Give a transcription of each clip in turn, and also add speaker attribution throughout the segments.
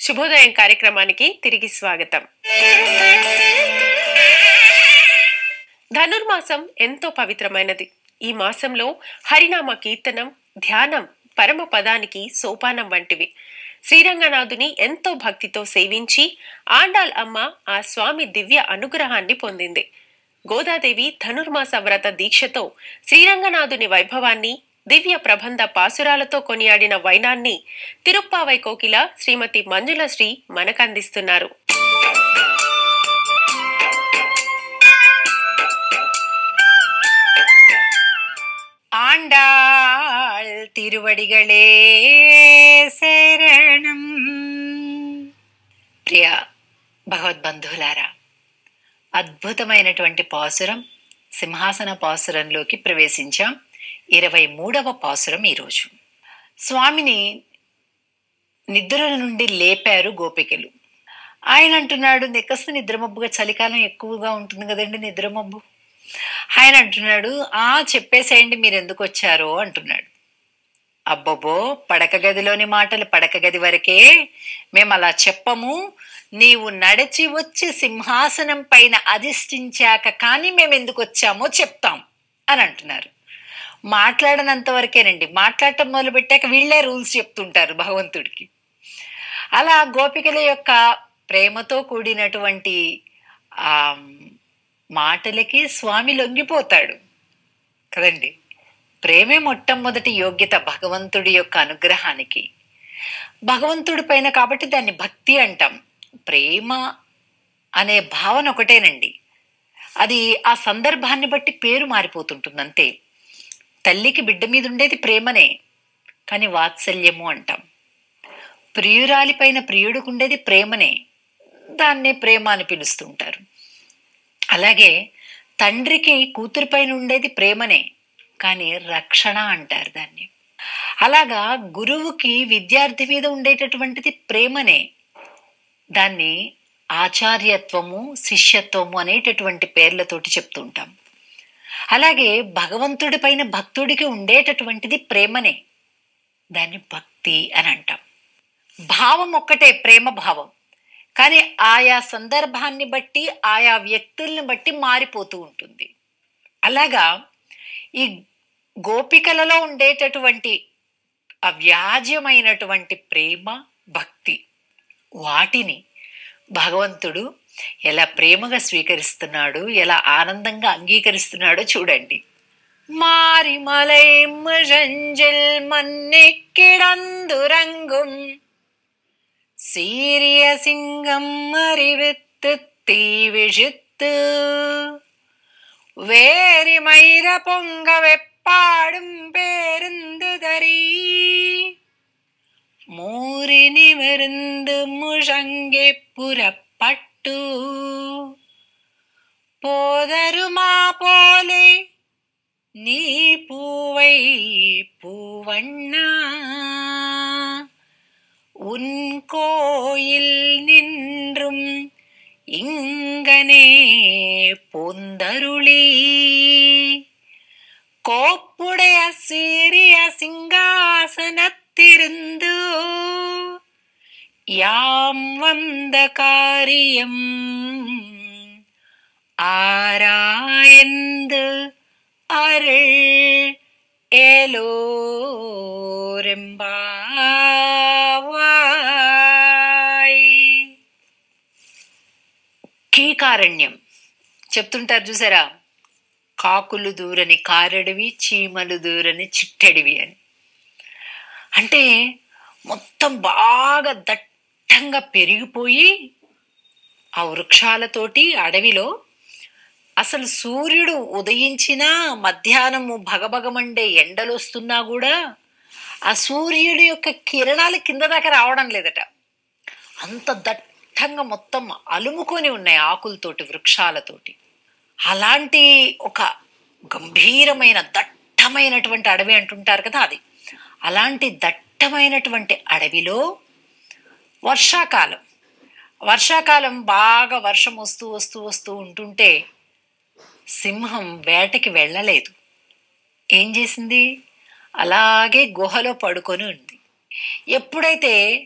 Speaker 1: శుభోదయం కార్యక్రమానికి తిరిగి స్వాగతం ధనుర్మాసం ఎంతో పవిత్రమైనది ఈ మాసంలో హరినామ కీర్తనం ధ్యానం పరమ పదానికి సోపానం వంటివి శ్రీరంగనాథుని ఎంతో భక్తితో సేవించి ఆండాల్ అమ్మ ఆ స్వామి దివ్య అనుగ్రహాన్ని పొందింది గోదాదేవి ధనుర్మాస వ్రత దీక్షతో శ్రీరంగనాథుని వైభవాన్ని దివ్య ప్రబంధ పాసురాలతో కొనియాడిన వైనాన్ని తిరుప్పావై కోకిల శ్రీమతి మంజుల శ్రీ మనకందిస్తున్నారు
Speaker 2: ஆண்டாள் తిరువడిగళే శరణం ప్రియ భగవద్బంధువులారా అద్భుతమైనటువంటి పాసురం సింహాసన పాసురంలోకి ప్రవేశించాం ఇరవై మూడవ పాసురం ఈరోజు స్వామిని నిద్ర నుండి లేపారు గోపికలు ఆయన అంటున్నాడు నిక్కస్తు నిద్రమబ్బుగా చలికాలం ఎక్కువగా ఉంటుంది కదండి నిద్రమబ్బు ఆయన అంటున్నాడు ఆ చెప్పేసేయండి మీరు ఎందుకు వచ్చారో అంటున్నాడు అబ్బబ్బో పడక గదిలోని మాటలు పడక గది వరకే మేము అలా చెప్పము నీవు నడిచి వచ్చి సింహాసనం పైన అధిష్ఠించాక కానీ మేము ఎందుకు వచ్చామో చెప్తాం అని అంటున్నారు మాట్లాడనంత వరకేనండి మాట్లాడటం మొదలు పెట్టాక వీళ్ళే రూల్స్ చెప్తుంటారు భగవంతుడికి అలా గోపికల యొక్క ప్రేమతో కూడినటువంటి ఆ మాటలకి స్వామి లొంగిపోతాడు కదండి ప్రేమే మొట్టమొదటి యోగ్యత భగవంతుడి యొక్క అనుగ్రహానికి భగవంతుడి పైన కాబట్టి దాన్ని భక్తి అంటాం ప్రేమ అనే భావన ఒకటేనండి అది ఆ సందర్భాన్ని బట్టి పేరు మారిపోతుంటుంది అంతే తల్లికి బిడ్డ మీద ఉండేది ప్రేమనే కానీ వాత్సల్యము అంటాం ప్రియురాలి పైన ప్రియుడికి ఉండేది ప్రేమనే దాన్నే ప్రేమ అని పిలుస్తుంటారు అలాగే తండ్రికి కూతురు పైన ఉండేది ప్రేమనే కానీ రక్షణ అంటారు దాన్ని అలాగా గురువుకి విద్యార్థి మీద ఉండేటటువంటిది ప్రేమనే దాన్ని ఆచార్యత్వము శిష్యత్వము అనేటటువంటి పేర్లతోటి చెప్తుంటాం అలాగే భగవంతుడి పైన భక్తుడికి ఉండేటటువంటిది ప్రేమనే దాన్ని భక్తి అని అంటాం భావం ఒక్కటే ప్రేమ భావం కానీ ఆయా సందర్భాన్ని బట్టి ఆయా వ్యక్తుల్ని బట్టి మారిపోతూ ఉంటుంది అలాగా ఈ గోపికలలో ఉండేటటువంటి అవ్యాజ్యమైనటువంటి ప్రేమ భక్తి వాటిని భగవంతుడు ఎలా ప్రేమగా స్వీకరిస్తున్నాడు ఎలా ఆనందంగా అంగీకరిస్తున్నాడో చూడండి మారి మలై ముజంజిల్ మన్నెక్కిడందురంగుం சீரிய சிங்கம் அறிவித்து தீ விழித்து வேரி மயிர பொங்க வெப்பாடும் பேருந்து தரி மூறி நிமிர்ந்து முழங்கே புறப்பட்டு போதருமா போலே நீ பூவை பூவண்ணா உன் கோயில் நின்றும் இங்கனே பொந்தருளி கோப்புடைய சிறிய சிங்காசனத்திருந்து யாம் வந்த காரியம் ஆராயந்து அருள் ఏలోరెంబావాయ్ కీకారణ్యం చెప్తుంటారు చూసారా కాకులు దూరని కారడివి చీమలు దూరని చిట్టడివి అని అంటే మొత్తం బాగా దట్టంగా పెరిగిపోయి ఆ వృక్షాలతోటి అడవిలో అసలు సూర్యుడు ఉదయించినా మధ్యాహ్నము భగభగమండే ఎండలు వస్తున్నా కూడా ఆ సూర్యుడి యొక్క కిరణాలు కింద దాకా రావడం లేదట అంత దట్టంగా మొత్తం అలుముకొని ఉన్నాయి ఆకులతోటి వృక్షాలతోటి అలాంటి ఒక గంభీరమైన దట్టమైనటువంటి అడవి అంటుంటారు కదా అది అలాంటి దట్టమైనటువంటి అడవిలో వర్షాకాలం వర్షాకాలం బాగా వర్షం వస్తూ వస్తూ వస్తూ ఉంటుంటే సింహం వేటకి వెళ్ళలేదు ఏం చేసింది అలాగే గుహలో పడుకొని ఉంది ఎప్పుడైతే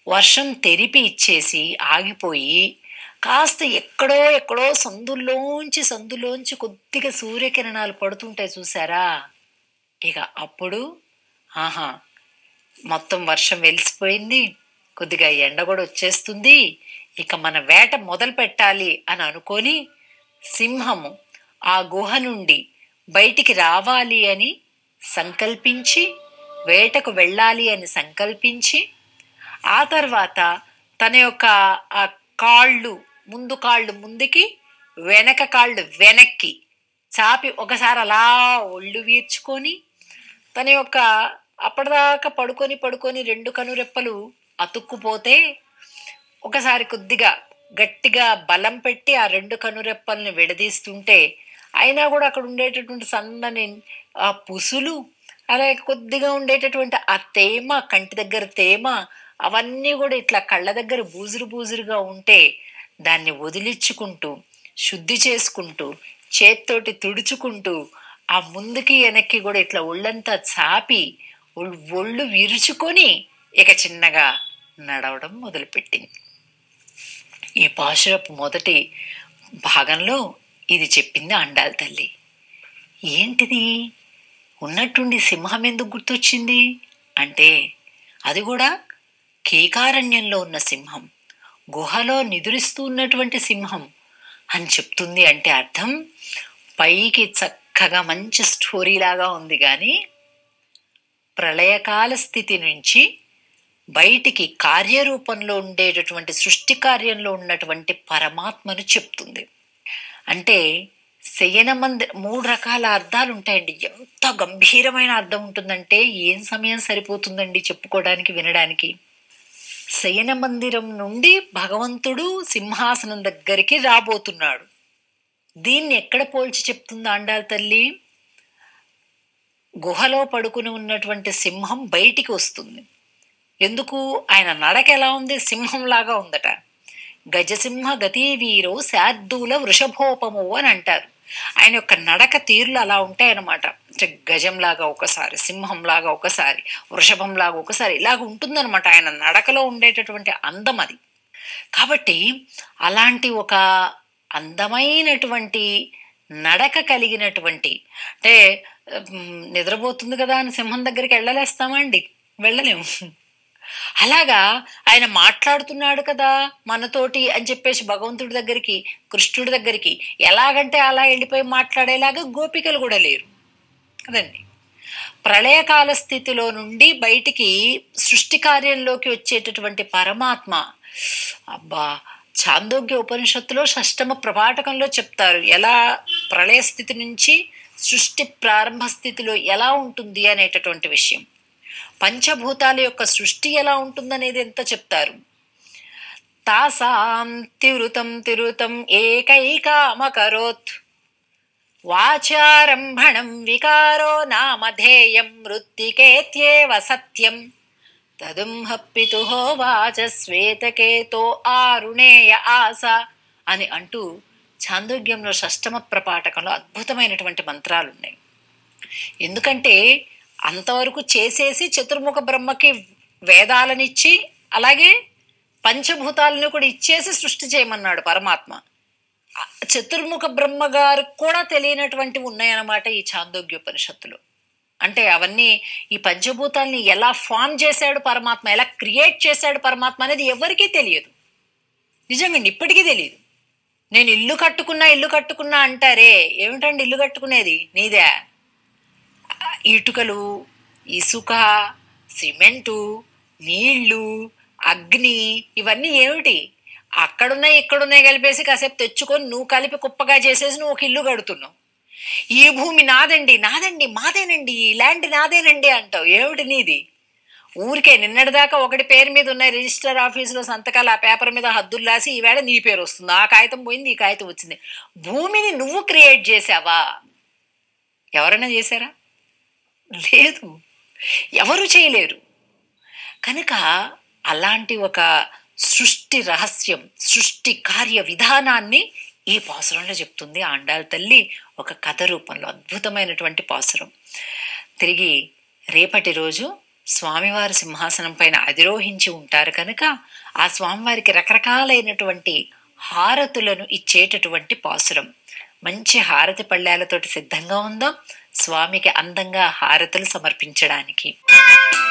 Speaker 2: వర్షం తెరిపి ఇచ్చేసి ఆగిపోయి కాస్త ఎక్కడో ఎక్కడో సందుల్లోంచి సందులోంచి కొద్దిగా సూర్యకిరణాలు పడుతుంటాయి చూసారా ఇక అప్పుడు ఆహా మొత్తం వర్షం వెలిసిపోయింది కొద్దిగా ఎండ కూడా వచ్చేస్తుంది ఇక మన వేట మొదలు పెట్టాలి అని అనుకొని సింహము ఆ గుహ నుండి బయటికి రావాలి అని సంకల్పించి వేటకు వెళ్ళాలి అని సంకల్పించి ఆ తర్వాత తన యొక్క ఆ కాళ్ళు ముందు కాళ్ళు ముందుకి వెనక కాళ్ళు వెనక్కి చాపి ఒకసారి అలా ఒళ్ళు వీర్చుకొని తన యొక్క అప్పటిదాకా పడుకొని పడుకొని రెండు కనురెప్పలు అతుక్కుపోతే ఒకసారి కొద్దిగా గట్టిగా బలం పెట్టి ఆ రెండు కనురెప్పల్ని విడదీస్తుంటే అయినా కూడా అక్కడ ఉండేటటువంటి సన్నని ఆ పుసులు అలాగే కొద్దిగా ఉండేటటువంటి ఆ తేమ కంటి దగ్గర తేమ అవన్నీ కూడా ఇట్లా కళ్ళ దగ్గర బూజురు బూజురుగా ఉంటే దాన్ని వదిలించుకుంటూ శుద్ధి చేసుకుంటూ చేత్తోటి తుడుచుకుంటూ ఆ ముందుకి వెనక్కి కూడా ఇట్లా ఒళ్ళంతా చాపి ఒళ్ళు ఒళ్ళు విరుచుకొని ఇక చిన్నగా నడవడం మొదలుపెట్టింది ఈ పాశురపు మొదటి భాగంలో ఇది చెప్పింది అండాల తల్లి ఏంటిది ఉన్నట్టుండి సింహం ఎందుకు గుర్తొచ్చింది అంటే అది కూడా కేకారణ్యంలో ఉన్న సింహం గుహలో నిదురిస్తూ ఉన్నటువంటి సింహం అని చెప్తుంది అంటే అర్థం పైకి చక్కగా మంచి స్టోరీ లాగా ఉంది కానీ ప్రళయకాల స్థితి నుంచి బయటికి కార్యరూపంలో ఉండేటటువంటి సృష్టి కార్యంలో ఉన్నటువంటి పరమాత్మను చెప్తుంది అంటే శయన మందిర మూడు రకాల అర్థాలు ఉంటాయండి ఎంత గంభీరమైన అర్థం ఉంటుందంటే ఏం సమయం సరిపోతుందండి చెప్పుకోవడానికి వినడానికి శయన మందిరం నుండి భగవంతుడు సింహాసనం దగ్గరికి రాబోతున్నాడు దీన్ని ఎక్కడ పోల్చి చెప్తుంది ఆండాల తల్లి గుహలో పడుకుని ఉన్నటువంటి సింహం బయటికి వస్తుంది ఎందుకు ఆయన నడక ఎలా ఉంది సింహంలాగా ఉందట గజసింహ గతి వీరో శార్దూల వృషభోపము అని అంటారు ఆయన యొక్క నడక తీరులు అలా ఉంటాయన్నమాట అంటే గజంలాగా ఒకసారి సింహంలాగా ఒకసారి వృషభంలాగా ఒకసారి ఇలాగ ఉంటుందన్నమాట ఆయన నడకలో ఉండేటటువంటి అందం అది కాబట్టి అలాంటి ఒక అందమైనటువంటి నడక కలిగినటువంటి అంటే ఉమ్, నిద్రపోతుంది కదా అని సింహం దగ్గరికి వెళ్ళలేస్తామా అండి వెళ్ళలేము అలాగా ఆయన మాట్లాడుతున్నాడు కదా మనతోటి అని చెప్పేసి భగవంతుడి దగ్గరికి కృష్ణుడి దగ్గరికి ఎలాగంటే అలా వెళ్ళిపోయి మాట్లాడేలాగా గోపికలు కూడా లేరు కదండి ప్రళయకాల స్థితిలో నుండి బయటికి సృష్టి కార్యంలోకి వచ్చేటటువంటి పరమాత్మ అబ్బా చాందోగ్య ఉపనిషత్తులో షష్టమ ప్రభాటకంలో చెప్తారు ఎలా ప్రళయ స్థితి నుంచి సృష్టి ప్రారంభ స్థితిలో ఎలా ఉంటుంది అనేటటువంటి విషయం పంచభూతాల యొక్క సృష్టి ఎలా ఉంటుందనేది ఎంత చెప్తారు తాసాం తిరుతం తిరుతం ఏకైకామకరోత్ వాచారంభణం వికారో నామధేయం మృత్తికేత్యేవ సత్యం తదుంహ పితుహో వాచ శ్వేతకేతో ఆరుణేయ ఆస అని అంటూ చాందోగ్యంలో షష్టమ ప్రపాఠకంలో అద్భుతమైనటువంటి మంత్రాలు ఉన్నాయి ఎందుకంటే అంతవరకు చేసేసి చతుర్ముఖ బ్రహ్మకి వేదాలనిచ్చి అలాగే పంచభూతాలను కూడా ఇచ్చేసి సృష్టి చేయమన్నాడు పరమాత్మ ఆ చతుర్ముఖ బ్రహ్మ గారికి కూడా తెలియనటువంటివి ఉన్నాయన్నమాట ఈ చాందోగ్యోపనిషత్తులో అంటే అవన్నీ ఈ పంచభూతాల్ని ఎలా ఫామ్ చేశాడు పరమాత్మ ఎలా క్రియేట్ చేశాడు పరమాత్మ అనేది ఎవరికీ తెలియదు నిజంగా ఇప్పటికీ తెలియదు నేను ఇల్లు కట్టుకున్నా ఇల్లు కట్టుకున్నా అంటారే ఏమిటండి ఇల్లు కట్టుకునేది నీదే ఇటుకలు ఇసుక సిమెంటు నీళ్లు అగ్ని ఇవన్నీ ఏమిటి అక్కడున్నాయి ఇక్కడున్నాయి కలిపేసి కాసేపు తెచ్చుకొని నువ్వు కలిపి కుప్పగా చేసేసి నువ్వు ఒక ఇల్లు కడుతున్నావు ఈ భూమి నాదండి నాదండి మాదేనండి ఈ ల్యాండ్ నాదేనండి అంటావు ఏమిటి నీది ఊరికే నిన్నటిదాకా ఒకటి పేరు మీద ఉన్నాయి రిజిస్టర్ ఆఫీసులో సంతకాలు ఆ పేపర్ మీద హద్దులు రాసి ఈవేళ నీ పేరు వస్తుంది ఆ కాగితం పోయింది ఈ కాగితం వచ్చింది భూమిని నువ్వు క్రియేట్ చేసావా ఎవరైనా చేశారా లేదు ఎవరు చేయలేరు కనుక అలాంటి ఒక సృష్టి రహస్యం సృష్టి కార్య విధానాన్ని ఈ పాసురంలో చెప్తుంది ఆండాల తల్లి ఒక కథ రూపంలో అద్భుతమైనటువంటి పాసురం తిరిగి రేపటి రోజు స్వామివారు సింహాసనం పైన అధిరోహించి ఉంటారు కనుక ఆ స్వామివారికి రకరకాలైనటువంటి హారతులను ఇచ్చేటటువంటి పాసురం మంచి హారతి పళ్ళాలతోటి సిద్ధంగా ఉందాం స్వామికి అందంగా హారతులు సమర్పించడానికి